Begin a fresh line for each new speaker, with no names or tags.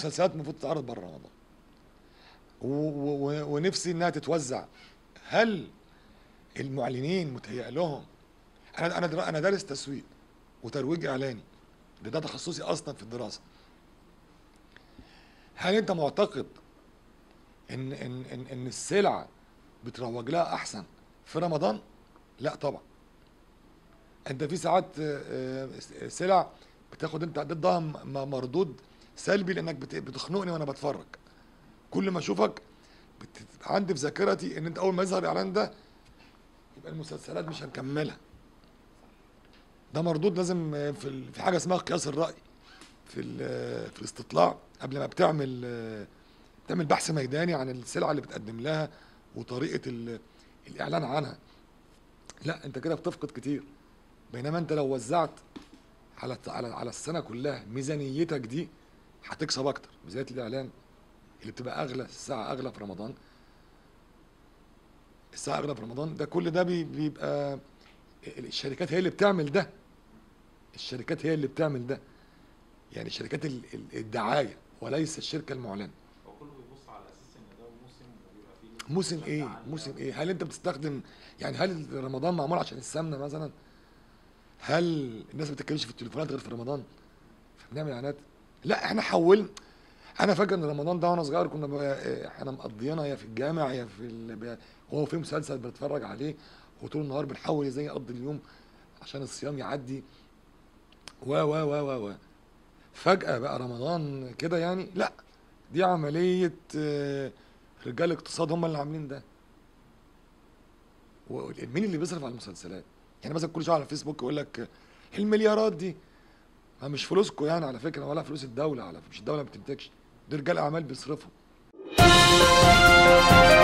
مسلسلات المفروض تتعرض بره رمضان و- و- و- ونفسي انها تتوزع هل المعلنين متهيأ لهم انا انا در- انا دارس تسويق وترويج اعلاني ده ده تخصصي اصلا في الدراسه هل انت معتقد ان ان ان, إن السلعه بتروج لها احسن في رمضان لا طبعا انت في ساعات آه، آه، سلع بتاخد انت ضدها م- م- مردود سلبي لانك بت- بتخنقني وانا بتفرج كل ما اشوفك بتبقى عندي في ذاكرتي ان انت اول ما يظهر الاعلان ده يبقى المسلسلات مش هنكملها ده مردود لازم آه، في ال- في حاجه اسمها قياس الراي في ال- في الاستطلاع قبل ما بتعمل آه، تعمل بحث ميداني عن السلعه اللي بتقدم لها وطريقه ال- الاعلان عنها لا انت كده بتفقد كتير بينما انت لو وزعت على على على السنه كلها ميزانيتك دي هتكسب اكتر ميزانيه الاعلان اللي بتبقى اغلى الساعه اغلى في رمضان الساعه اغلى في رمضان ده كل ده بي- بيبقى الشركات هي اللي بتعمل ده الشركات هي اللي بتعمل ده يعني شركات ال- ال- الدعايه وليس الشركه المعلنه
هو كله بيبص على اساس ان ده موسم وبيبقى فيه
موسم
مشاهدة
ايه
عالية.
موسم ايه هل انت بتستخدم يعني هل رمضان معمول عشان السمنه مثلا هل الناس ما بتتكلمش في التليفونات غير في رمضان فبنعمل اعلانات لا احنا حولنا انا فاكر ان رمضان ده وانا صغير كنا بقى- احنا مقضينا يا في الجامع يا في ال... هو في مسلسل بنتفرج عليه وطول النهار بنحاول ازاي نقضي اليوم عشان الصيام يعدي و و و و و فجأة بقى رمضان كده يعني لا دي عملية آه، رجال اقتصاد هم اللي عاملين ده ومين اللي بيصرف على المسلسلات يعني مثلا كل شويه على الفيسبوك يقول لك المليارات دي ما مش فلوسكم يعني على فكره ولا فلوس الدوله على مش الدوله ما بتنتجش دي رجال اعمال بيصرفوا